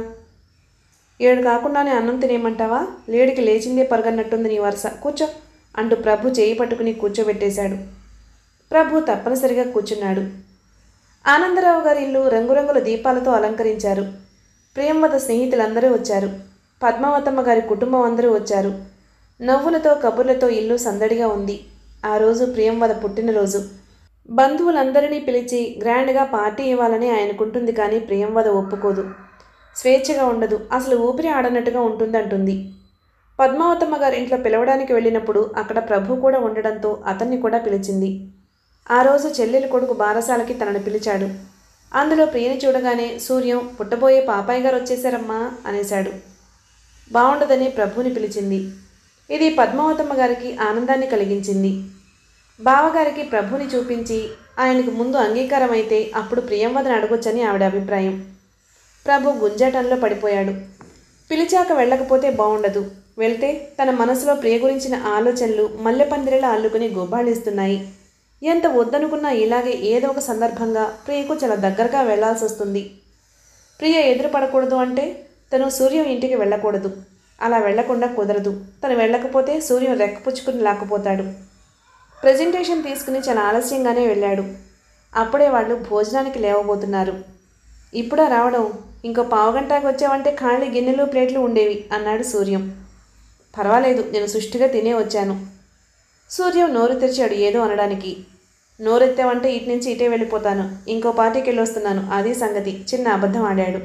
ఏడు కాకుండానే అన్నం తినేయమంటావా లేడికి లేచిందే పరగన్నట్టుంది నీ వరుస కూర్చో అంటూ ప్రభు చేయి పట్టుకుని కూర్చోబెట్టేశాడు ప్రభు తప్పనిసరిగా కూర్చున్నాడు ఆనందరావు గారి ఇల్లు రంగురంగుల దీపాలతో అలంకరించారు ప్రియంవద స్నేహితులందరూ వచ్చారు పద్మావతమ్మ గారి కుటుంబం అందరూ వచ్చారు నవ్వులతో కబుర్లతో ఇల్లు సందడిగా ఉంది ఆ రోజు ప్రియంవద పుట్టినరోజు బంధువులందరినీ పిలిచి గ్రాండ్గా పార్టీ ఇవ్వాలని ఆయనకుంటుంది కానీ ప్రియంవద ఒప్పుకోదు స్వేచ్ఛగా ఉండదు అసలు ఊపిరి ఆడనట్టుగా ఉంటుందంటుంది పద్మావతమ్మ గారి ఇంట్లో పిలవడానికి వెళ్ళినప్పుడు అక్కడ ప్రభు కూడా ఉండడంతో అతన్ని కూడా పిలిచింది ఆ రోజు చెల్లెలి కొడుకు బారసాలకి తనను పిలిచాడు అందులో ప్రియని చూడగానే సూర్యం పుట్టబోయే పాపాయి గారు వచ్చేసారమ్మా అనేశాడు బాగుండదని ప్రభుని పిలిచింది ఇది పద్మావతమ్మ గారికి ఆనందాన్ని కలిగించింది బావగారికి ప్రభుని చూపించి ఆయనకు ముందు అంగీకారం అయితే అప్పుడు ప్రియంవదని అడగొచ్చని ఆవిడ అభిప్రాయం ప్రభు గుంజాటంలో పడిపోయాడు పిలిచాక వెళ్ళకపోతే బాగుండదు వెళ్తే తన మనసులో ప్రియ గురించిన ఆలోచనలు మల్లెపందిరిలా అల్లుకుని గుబ్బాళిస్తున్నాయి ఎంత వద్దనుకున్నా ఇలాగే ఏదో ఒక సందర్భంగా ప్రియకు చాలా దగ్గరగా వెళ్లాల్సి వస్తుంది ప్రియ ఎదురు పడకూడదు అంటే తను సూర్యం ఇంటికి వెళ్ళకూడదు అలా వెళ్లకుండా కుదరదు తను వెళ్ళకపోతే సూర్యం రెక్కపుచ్చుకుని లాక్కుపోతాడు ప్రజెంటేషన్ తీసుకుని చాలా ఆలస్యంగానే వెళ్ళాడు అప్పుడే వాళ్ళు భోజనానికి లేవబోతున్నారు ఇప్పుడా రావడం ఇంకో పావుగంటకు వచ్చావంటే ఖాళీ గిన్నెలు ప్లేట్లు ఉండేవి అన్నాడు సూర్యం పర్వాలేదు నేను సుష్టిగా తినే వచ్చాను సూర్యం నోరు తెరిచాడు ఏదో అనడానికి నోరెత్తావంటే ఇటు నుంచి ఇటే వెళ్ళిపోతాను ఇంకో పార్టీకి వెళ్ళొస్తున్నాను అది సంగతి చిన్న అబద్ధం ఆడాడు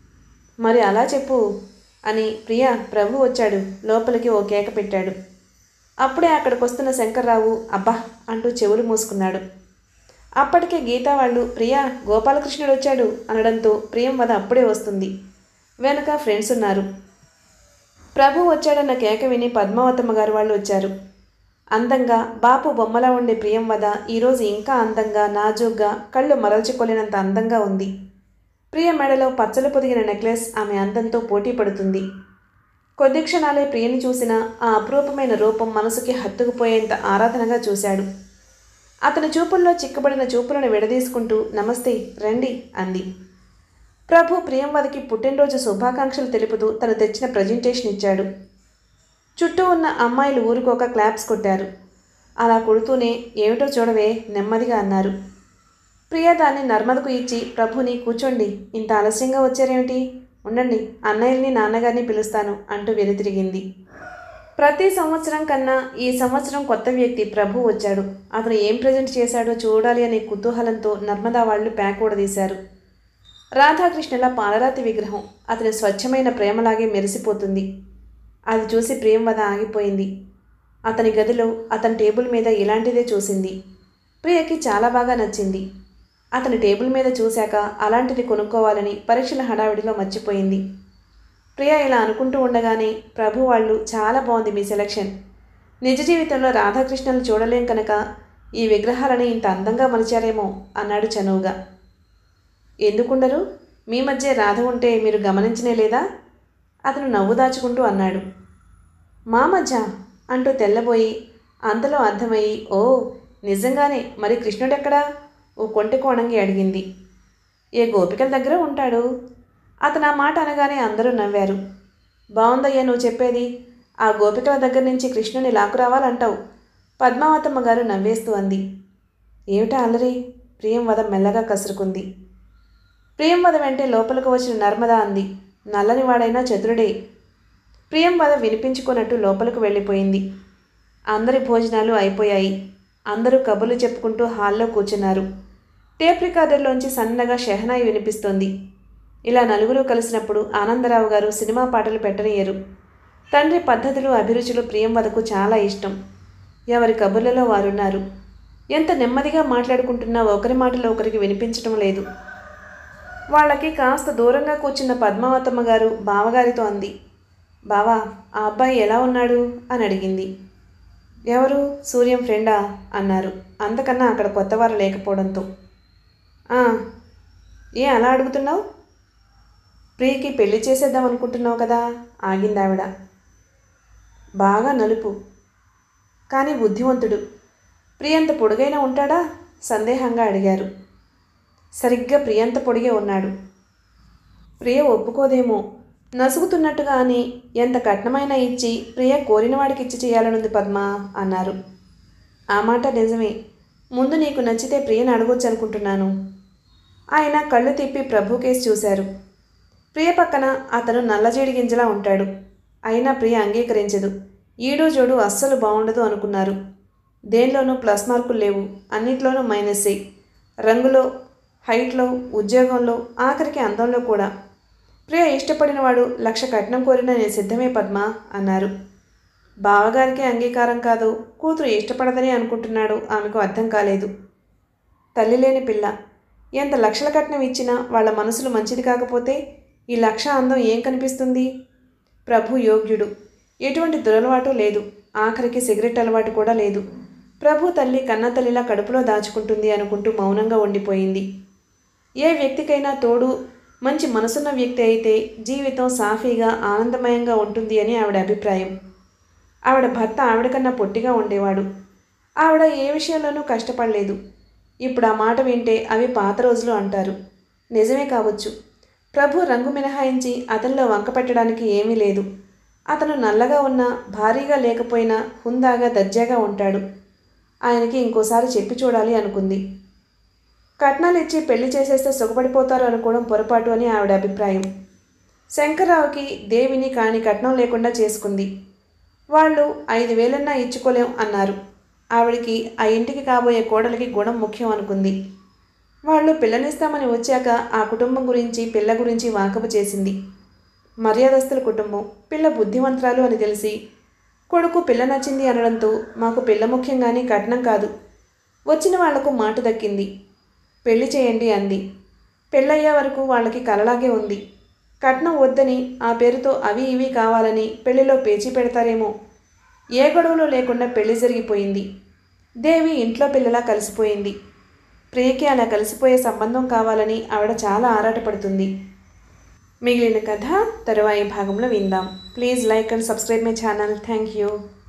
మరి అలా చెప్పు అని ప్రియా ప్రభు వచ్చాడు లోపలికి ఓ కేక పెట్టాడు అప్పుడే అక్కడికి వస్తున్న శంకర్రావు అబ్బా అంటూ చెవులు మూసుకున్నాడు అప్పటికే గీతా వాళ్ళు ప్రియా గోపాలకృష్ణుడు వచ్చాడు అనడంతో ప్రియం వద అప్పుడే వస్తుంది వెనక ఫ్రెండ్స్ ఉన్నారు ప్రభు వచ్చాడన్న కేక విని పద్మావతమ్మ గారు వాళ్ళు వచ్చారు అందంగా బాపు బొమ్మలా ఉండే ప్రియం వద ఈరోజు ఇంకా అందంగా నాజూగ్గా కళ్ళు మరల్చుకోలేనంత అందంగా ఉంది ప్రియ మెడలో పచ్చలు పొదిగిన నెక్లెస్ ఆమె అందంతో పోటీ పడుతుంది కొద్ది క్షణాలే ప్రియని చూసిన ఆ అపురూపమైన రూపం మనసుకి హత్తుకుపోయేంత ఆరాధనగా చూశాడు అతని చూపుల్లో చిక్కుబడిన చూపులను విడదీసుకుంటూ నమస్తే రండి అంది ప్రభు ప్రియంవదకి పుట్టినరోజు శుభాకాంక్షలు తెలుపుతూ తను తెచ్చిన ప్రజెంటేషన్ ఇచ్చాడు చుట్టూ ఉన్న అమ్మాయిలు ఊరుకోక క్లాప్స్ కొట్టారు అలా కొడుతూనే ఏమిటో చూడవే నెమ్మదిగా అన్నారు ప్రియ దాన్ని నర్మదకు ఇచ్చి ప్రభుని కూర్చోండి ఇంత ఆలస్యంగా వచ్చారేమిటి ఉండండి అన్నయ్యని నాన్నగారిని పిలుస్తాను అంటూ వెనుతిరిగింది ప్రతి సంవత్సరం కన్నా ఈ సంవత్సరం కొత్త వ్యక్తి ప్రభు వచ్చాడు అతను ఏం ప్రజెంట్ చేశాడో చూడాలి అనే కుతూహలంతో నర్మదా వాళ్ళు ప్యాక్ ఊడదీశారు రాధాకృష్ణుల పాలరాతి విగ్రహం అతని స్వచ్ఛమైన ప్రేమలాగే మెరిసిపోతుంది అది చూసి ప్రేమవద ఆగిపోయింది అతని గదిలో అతని టేబుల్ మీద ఇలాంటిదే చూసింది ప్రియకి చాలా బాగా నచ్చింది అతని టేబుల్ మీద చూశాక అలాంటిది కొనుక్కోవాలని పరీక్షల హడావిడిలో మర్చిపోయింది ప్రియ ఇలా అనుకుంటూ ఉండగానే ప్రభు వాళ్ళు చాలా బాగుంది మీ సెలక్షన్ నిజ జీవితంలో రాధాకృష్ణను చూడలేం కనుక ఈ విగ్రహాలని ఇంత అందంగా మలిచారేమో అన్నాడు చనువుగా ఎందుకుండరు మీ మధ్య రాధ ఉంటే మీరు గమనించనే లేదా అతను నవ్వు దాచుకుంటూ అన్నాడు మా మధ్య అంటూ తెల్లబోయి అంతలో అర్థమయ్యి ఓ నిజంగానే మరి కృష్ణుడెక్కడా ఓ కొంటె కోణంగి అడిగింది ఏ గోపికల దగ్గర ఉంటాడు అతను ఆ మాట అనగానే అందరూ నవ్వారు బాగుందయ్యా నువ్వు చెప్పేది ఆ గోపికల దగ్గర నుంచి కృష్ణుని లాక్కురావాలంటావు పద్మావతమ్మ గారు నవ్వేస్తూ అంది ఏమిటా అల్లరి ప్రియం వద మెల్లగా కసురుకుంది ప్రియం వద వెంటే లోపలికి వచ్చిన నర్మద అంది నల్లని వాడైనా చతురుడే ప్రియం వద వినిపించుకున్నట్టు లోపలికి వెళ్ళిపోయింది అందరి భోజనాలు అయిపోయాయి అందరూ కబుర్లు చెప్పుకుంటూ హాల్లో కూర్చున్నారు టేప్ రికార్డర్లోంచి సన్నగా షెహనాయి వినిపిస్తోంది ఇలా నలుగురు కలిసినప్పుడు ఆనందరావు గారు సినిమా పాటలు పెట్టనియరు తండ్రి పద్ధతులు అభిరుచులు ప్రియం వదకు చాలా ఇష్టం ఎవరి కబుర్లలో వారున్నారు ఎంత నెమ్మదిగా మాట్లాడుకుంటున్నా ఒకరి మాటలు ఒకరికి వినిపించటం లేదు వాళ్ళకి కాస్త దూరంగా కూర్చున్న పద్మావతమ్మ గారు బావగారితో అంది బావా ఆ అబ్బాయి ఎలా ఉన్నాడు అని అడిగింది ఎవరు సూర్యం ఫ్రెండా అన్నారు అంతకన్నా అక్కడ కొత్తవారు లేకపోవడంతో "ఆ, ఏ అలా అడుగుతున్నావు ప్రియకి పెళ్లి చేసేద్దాం అనుకుంటున్నావు కదా ఆగింది ఆవిడ బాగా నలుపు కానీ బుద్ధివంతుడు ప్రియంత పొడుగైన ఉంటాడా సందేహంగా అడిగారు సరిగ్గా ప్రియంత పొడిగే ఉన్నాడు ప్రియ ఒప్పుకోదేమో నసుగుతున్నట్టుగా అని ఎంత కట్నమైనా ఇచ్చి ప్రియ కోరిన వాడికి ఇచ్చి చేయాలనుంది పద్మ అన్నారు ఆ మాట నిజమే ముందు నీకు నచ్చితే ప్రియని అడగొచ్చు అనుకుంటున్నాను ఆయన కళ్ళు తిప్పి ప్రభు కేసు చూశారు ప్రియ పక్కన అతను నల్లజేడి గింజలా ఉంటాడు అయినా ప్రియ అంగీకరించదు ఈడు జోడు అస్సలు బాగుండదు అనుకున్నారు దేనిలోనూ ప్లస్ మార్కులు లేవు అన్నిట్లోనూ మైనస్సే రంగులో హైట్లో ఉద్యోగంలో ఆఖరికి అందంలో కూడా ప్రియ ఇష్టపడిన వాడు లక్ష కట్నం కోరిన నేను సిద్ధమే పద్మ అన్నారు బావగారికి అంగీకారం కాదు కూతురు ఇష్టపడదని అనుకుంటున్నాడు ఆమెకు అర్థం కాలేదు తల్లి లేని పిల్ల ఎంత లక్షల కట్నం ఇచ్చినా వాళ్ళ మనసులు మంచిది కాకపోతే ఈ లక్ష అందం ఏం కనిపిస్తుంది ప్రభు యోగ్యుడు ఎటువంటి దురలవాటు లేదు ఆఖరికి సిగరెట్ అలవాటు కూడా లేదు ప్రభు తల్లి కన్న తల్లిలా కడుపులో దాచుకుంటుంది అనుకుంటూ మౌనంగా ఉండిపోయింది ఏ వ్యక్తికైనా తోడు మంచి మనసున్న వ్యక్తి అయితే జీవితం సాఫీగా ఆనందమయంగా ఉంటుంది అని ఆవిడ అభిప్రాయం ఆవిడ భర్త ఆవిడ కన్నా పొట్టిగా ఉండేవాడు ఆవిడ ఏ విషయంలోనూ కష్టపడలేదు ఇప్పుడు ఆ మాట వింటే అవి పాత రోజులు అంటారు నిజమే కావచ్చు ప్రభు రంగు మినహాయించి అతనిలో వంక పెట్టడానికి ఏమీ లేదు అతను నల్లగా ఉన్నా భారీగా లేకపోయినా హుందాగా దర్జాగా ఉంటాడు ఆయనకి ఇంకోసారి చెప్పి చూడాలి అనుకుంది కట్నాలు ఇచ్చి పెళ్లి చేసేస్తే సుఖపడిపోతారు అనుకోవడం పొరపాటు అని ఆవిడ అభిప్రాయం శంకర్రావుకి దేవిని కాని కట్నం లేకుండా చేసుకుంది వాళ్ళు ఐదు వేలన్నా ఇచ్చుకోలేం అన్నారు ఆవిడికి ఆ ఇంటికి కాబోయే కోడలికి గుణం ముఖ్యం అనుకుంది వాళ్ళు పిల్లనిస్తామని వచ్చాక ఆ కుటుంబం గురించి పిల్ల గురించి వాకపు చేసింది మర్యాదస్తుల కుటుంబం పిల్ల బుద్ధిమంతురాలు అని తెలిసి కొడుకు పిల్ల నచ్చింది అనడంతో మాకు పిల్ల ముఖ్యం కానీ కట్నం కాదు వచ్చిన వాళ్లకు మాట దక్కింది పెళ్లి చేయండి అంది పెళ్ళయ్యే వరకు వాళ్ళకి కలలాగే ఉంది కట్నం వద్దని ఆ పేరుతో అవి ఇవి కావాలని పెళ్లిలో పేచీ పెడతారేమో ఏ గొడవలు లేకుండా పెళ్లి జరిగిపోయింది దేవి ఇంట్లో పిల్లలా కలిసిపోయింది ప్రియకి అలా కలిసిపోయే సంబంధం కావాలని ఆవిడ చాలా ఆరాటపడుతుంది మిగిలిన కథ తరువాయి భాగంలో విందాం please like and subscribe my channel thank you